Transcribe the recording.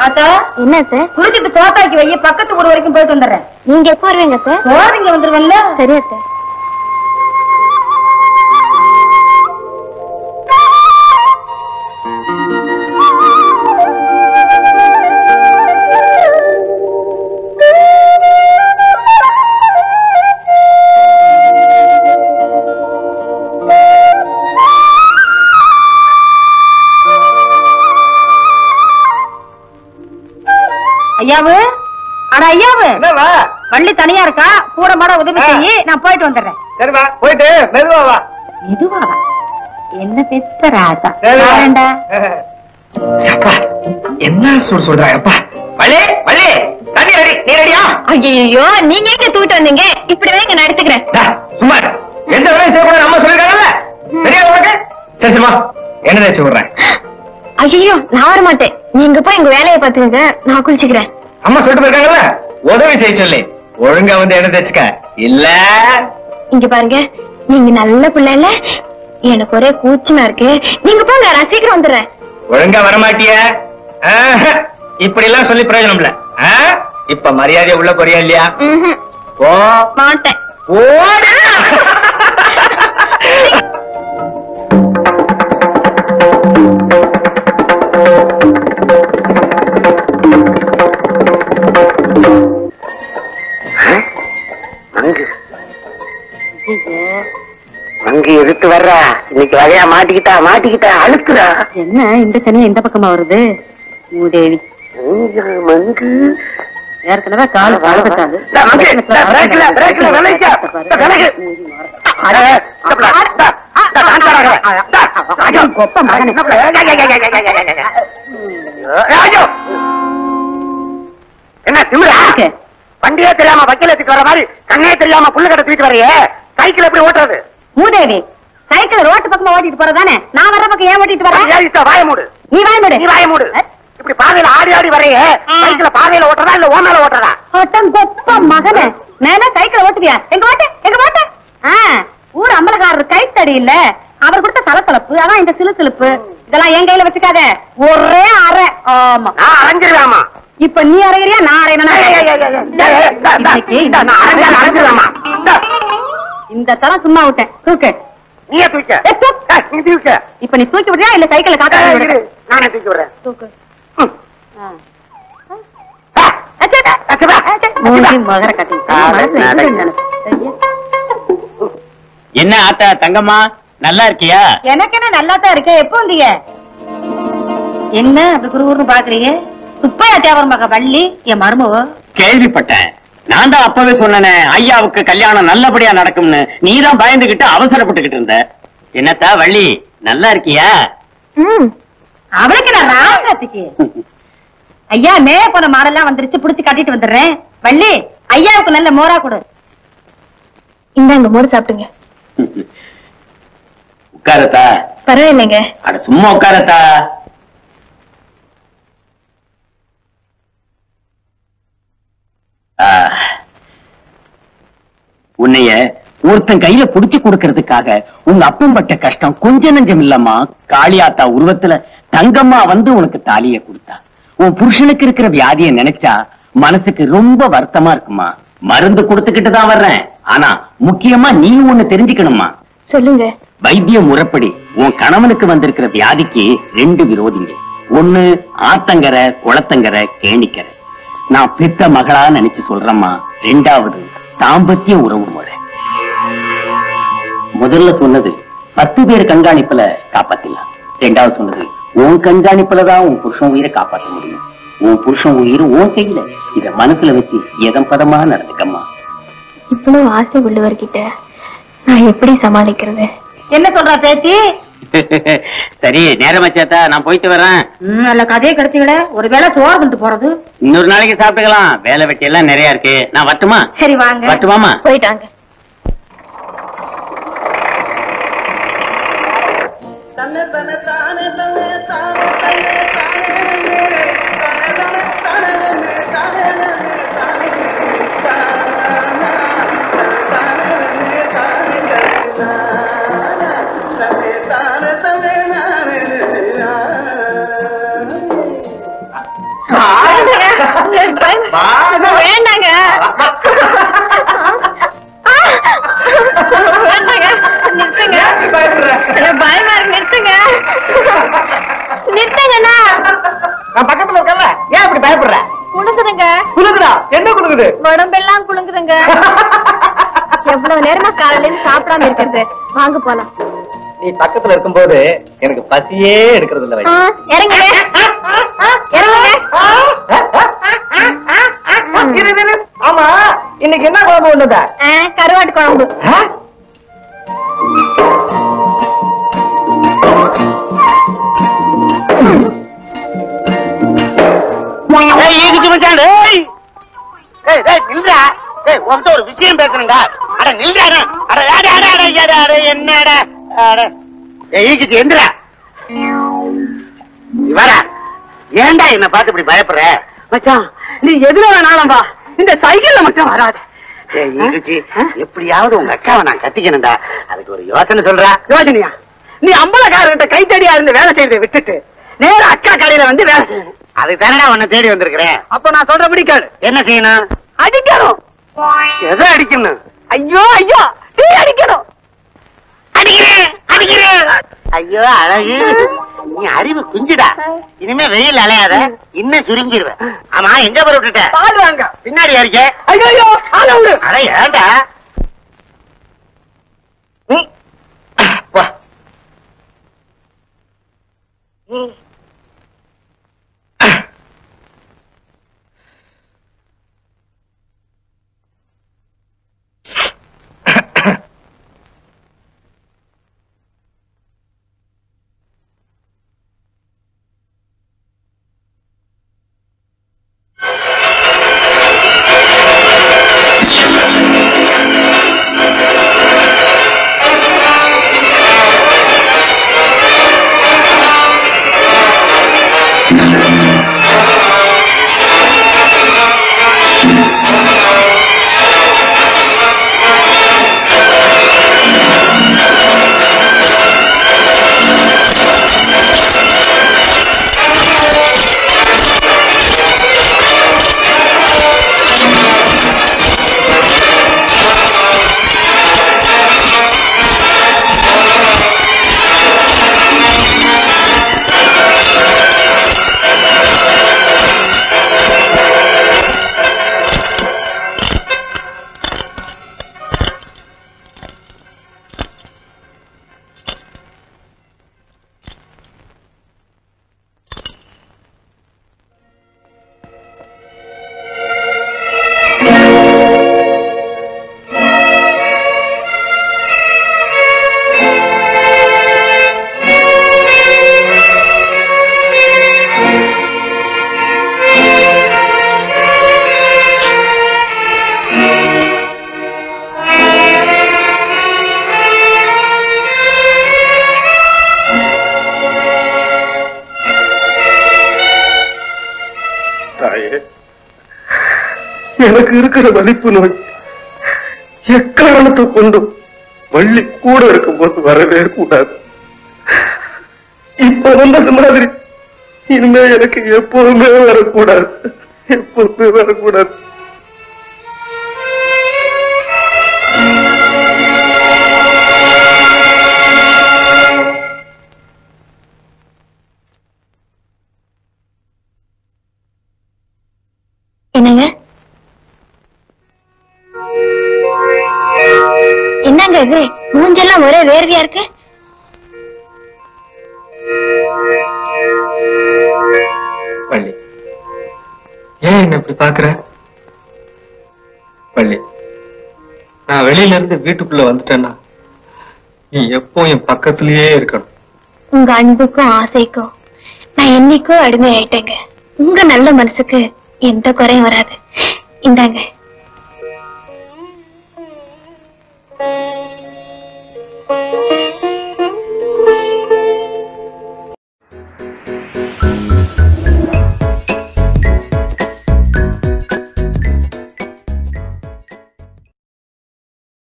ஆத்தா என்ன சார் குளிச்சுட்டு சோத்தாக்கி வை பக்கத்து ஊர் வரைக்கும் போயிட்டு வந்துடுறேன் நீங்க எப்போ வருவீங்க சார் போறீங்க வந்துருவல்ல சரியா சார் ஐயாவு அட ஐயாவு என்னவா வள்ளி தனியா இருக்கா கூட மாட உதவி ஆ. செய்யி நான் போயிட்டு வந்துடுறேன் சரிவா போயிட்டு மெதுவா வா இதுவாவா என்ன பெத்த ராசா சரி. வரேன்டா. அப்பா என்ன சொல் சொல்றாங்கப்பா வள்ளி வள்ளி தண்ணி ரெடி நீ ரெடியா ஐயோ நீங்க எங்க தூக்கிட்டு வந்தீங்க இப்படி வைங்க நான் எடுத்துக்கிறேன் டா, சும்மா இரு. எந்த வேலையும் செய்யக்கூடாது அம்மா சொல்லிருக்காங்கல்ல தெரியாது உனக்கு சரி சரிமா என்ன தேய்ச்சி விடுறேன் ஐயோ நான் வர மாட்டேன் நீங்க போய் எங்க வேலையை பாத்துக்கங்க நான் குளிச்சுக்கிறேன் அம்மா சொல்லிட்டு போயிருக்காங்கல்ல உதவி செய்ய சொல்லி ஒழுங்கா வந்து என்ன தேய்ச்சுக்க இல்ல இங்க பாருங்க நீங்க நல்ல பிள்ளை இல்ல எனக்கு ஒரே கூச்சமா இருக்கு நீங்க போங்க நான் சீக்கிரம் வந்துடுறேன் ஒழுங்கா வரமாட்டிய இப்படி எல்லாம் சொல்லி பிரயோஜனம் இல்ல ஆ? இப்ப மரியாதையா உள்ள போறியா இல்லையா ம்ஹும். போ மாட்டேன் ஓடு மங்கு மங்கு எதிர்த்து வர்றா இன்னைக்கு வகையா மாட்டிக்கிட்டா மாட்டிக்கிட்டா அழுத்துறா என்ன இந்த சனியா இந்த பக்கமா வருது மூதேவி மங்கு மங்கு ஏற்கனவே கால வளர்ந்துட்டாது டா, மங்கு, டா, பிரேக்ல, பிரேக்ல, விளைச்சா. டா, கணக்கு. அட, டப்ளா, டா, டா, டான்ஸ் ஆடாத. டா, ராஜு. கொப்ப மகனே. டப்ளா, ஏய், ஏய், ஏய், ஏய், ஏய், ஏய், ஏய், ஏய். ராஜு. என்ன திமிரா ஓகே. வண்டியே தெரியாம வக்கீல தூக்கிட்டு வர மாதிரி கண்ணே தெரியாம புல்லு கடை தூக்கிட்டு வரையே சைக்கிள் எப்படி ஓட்டுறது மூதேவி சைக்கிள் ரோட்டு பக்கமா ஓட்டிட்டு போறதானே நான் வர பக்கம் ஏன் ஓட்டிட்டு வரேன் ஏறிட்டா, வாய மூடு நீ வாய் மூடு நீ வாய மூடு இப்படி பாதையில ஆடி ஆடி வரையே சைக்கிள பாதையில ஓட்டுறதா இல்ல ஓ மேல ஓட்டுறதா ஒட்டம் கொப்ப மகனே மேல சைக்கிள் ஓட்டுவியா எங்க ஓட்டு எங்க ஓட்டு ஆ, ஊர் அம்பலக்காரர் கைத்தடி இல்ல அவர் கொடுத்த தலத்தலப்பு அதான் இந்த சிலு சிலுப்பு இதெல்லாம் என் கையில வச்சுக்காத ஒரே அரை ஆமா நான் அரைஞ்சிருவேமா இப்ப நீ அரைகிறியா நான் அரையணும் இன்னைக்கு இந்த நான் அரைஞ்சாலும் அரைஞ்சிருவேமா இந்த தரம் சும்மா விட்டேன் தூக்கு நீயே தூக்க ஏ, தூக்கு. ஏய், நீ தூக்க இப்ப நீ தூக்கி விடுறியா இல்ல சைக்கிளை காக்க ஏய், விடுறியா? இரு, நானே தூக்கி விடுறேன் தூக்கு ம். ஆ. ஆ, அச்சடா. அச்சடா. மூஞ்சி மகர கட்டி ஆ, மனசு நான் எப்படி நினைச்சு? ஐயா. என்ன ஆத்தா தங்கம்மா நல்லா இருக்கியா எனக்கு என்ன நல்லா தான் இருக்கே எப்போ வந்தீங்க என்ன அப்படி குறுகுறுன்னு பாக்குறீங்க சுப்பையா தேவர் மக வள்ளி என் மருமவ கேள்விப்பட்டேன் நான் தான் அப்பவே சொன்னனே ஐயாவுக்கு கல்யாணம் நல்லபடியா நடக்கும்னு நீ தான் பயந்துகிட்டு அவசரப்பட்டுக்கிட்டு இருந்த என்னத்தா வள்ளி நல்லா இருக்கியா ம் அவளுக்கு நான் ராசாத்துக்கு ஐயா மே போன மாடெல்லாம் வந்துருச்சு புடிச்சு கட்டிட்டு வந்துடுறேன் வள்ளி ஐயாவுக்கு நல்ல மோரா கொடு இந்தாங்க மோர் சாப்பிடுங்க உட்காரத்தா பரவாயில்லைங்க அட சும்மா உட்காரத்தா ஆ. உன்னைய ஒருத்தன் கையில புடிச்சு கொடுக்கறதுக்காக உங்க அப்பன் பட்ட கஷ்டம் கொஞ்ச நஞ்சம் இல்லம்மா காளியாத்தா உருவத்துல தங்கம்மா வந்து உனக்கு தாலிய கொடுத்தா உன் புருஷனுக்கு இருக்கிற வியாதிய நினைச்சா மனசுக்கு ரொம்ப வருத்தமா இருக்குமா மருந்து கொடுத்துக்கிட்டு தான் வர்றேன் ஆனா முக்கியமா நீ ஒண்ணு தெரிஞ்சுக்கணுமா சொல்லுங்க வைத்திய முறைப்படி உன் கணவனுக்கு வந்திருக்கிற வியாதிக்கு ரெண்டு விரோதிங்க ஒண்ணு ஆத்தங்கரை குளத்தங்கரை கேணிக்கரை நான் பெத்த மகளா நினைச்சு சொல்றேம்மா ரெண்டாவது தாம்பத்திய உறவு முறை முதல்ல சொன்னது பத்து பேர் கண்காணிப்புல காப்பாத்திடலாம் ரெண்டாவது சொன்னது உன் கண்காணிப்புல தான் உன் புருஷன் உயிரை காப்பாற்ற முடியும் உன் புருஷன் உயிர் உன் கையில இத மனசுல வச்சு எதம் பதமா நடந்துக்கம்மா இவ்வளவு ஆசை உள்ளவர்கிட்ட நான் எப்படி சமாளிக்கிறது என்ன சொல்றா பேத்தி சரி நேரமாச்சாத்தா நான் போயிட்டு வரேன் ம், நல்ல கதையை கெடுத்தீங்களே ஒருவேளை சோறு கொண்டு போறது இன்னொரு நாளைக்கு சாப்பிட்டுக்கலாம் வேலை வெட்டி எல்லாம் நிறைய இருக்கு நான் வரட்டுமா சரி வாங்க வரட்டுமாமா போயிட்டாங்க ஆ பயமா- வேண்டாங்க வேண்டாங்க நிறுத்துங்க எனக்கு பயமா இருக்கு நிறுத்துங்க நிறுத்துங்கண்ணா நான் பக்கத்துல இருக்கல ஏன் இப்படி பயப்படுற குடுக்குதுங்க குலுக்குடா என்ன குலுக்குது உடம்பெல்லாம் குலுங்குதுங்க எவ்வளவு நேரமா காலையில இருந்து சாப்பிடாம இருக்கிறது வாங்க போலாம் நீ பக்கத்துல இருக்கும்போது எனக்கு பசியே எடுக்கிறது இல்ல ஆ, இறங்குங்க இறங்குங்க இரு, இரு, இரு. ஆமா இன்னைக்கு என்ன குழம்பு ஒண்ணுதா ஆ, கருவாட்டு குழம்பு ஒரு விஷயம் பேசணுங்க அட நில்றா அட அட அட அட அட அட என்னடா அட ஈக்குச்சு எந்திரா வர ஏன்டா என்ன பார்த்து இப்படி பயப்படுற மச்சான் நீ எதுல வேணாலும் வா இந்த சைக்கிள்ல மட்டும் வராது எப்படியாவது உங்க அக்காவை நான் கட்டிக்கணும்டா அதுக்கு ஒரு யோசனை சொல்றா யோசனையா நீ அம்பலக்காரர்கிட்ட கைத்தடியா இருந்து வேலை செய்யறதை விட்டுட்டு நேர அக்கா கடையில வந்து வேலை செய்யணும் அதுக்கு தானடா உன்னை தேடி வந்திருக்கிறேன் அப்ப நான் சொல்றபடி கேளு என்ன செய்யணும் அடிக்கணும் எதை அடிக்கணும் ஐயோ ஐயோ நீ அடிக்கணும் அடிக்கிறேன் அடிக்கிறேன் ஐயோ அழகு நீ அறிவு குஞ்சுடா இனிமே வெயில் அலையாத இன்னும் சுருங்கிருவேன் ஆமா எங்க போற விட்டுட்ட பால் வாங்க பின்னாடி யாருக்க ஐயோ அட ஏண்டா ம். வா. ம். தாயே எனக்கு இருக்கிற வலிப்பு நோய் எக்காரணத்தை கொண்டும் வள்ளி கூட இருக்கும்போது வரவே கூடாது இப்ப வந்தது மாதிரி இனிமே எனக்கு எப்போதுமே வரக்கூடாது எப்போதுமே வரக்கூடாது என்னங்க என்னங்க இது மூஞ்செல்லாம் ஒரே வேர்வையா இருக்கு பள்ளி ஏன் என்ன இப்படி பாக்குற பள்ளி நான் வெளியில இருந்து வீட்டுக்குள்ள வந்துட்டேன்னா நீ எப்போ என் பக்கத்திலேயே இருக்கணும் உங்க அன்புக்கும் ஆசைக்கும் நான் என்னைக்கோ அடிமை ஆயிட்டேங்க உங்க நல்ல மனசுக்கு எந்த குறையும் வராது இந்தாங்க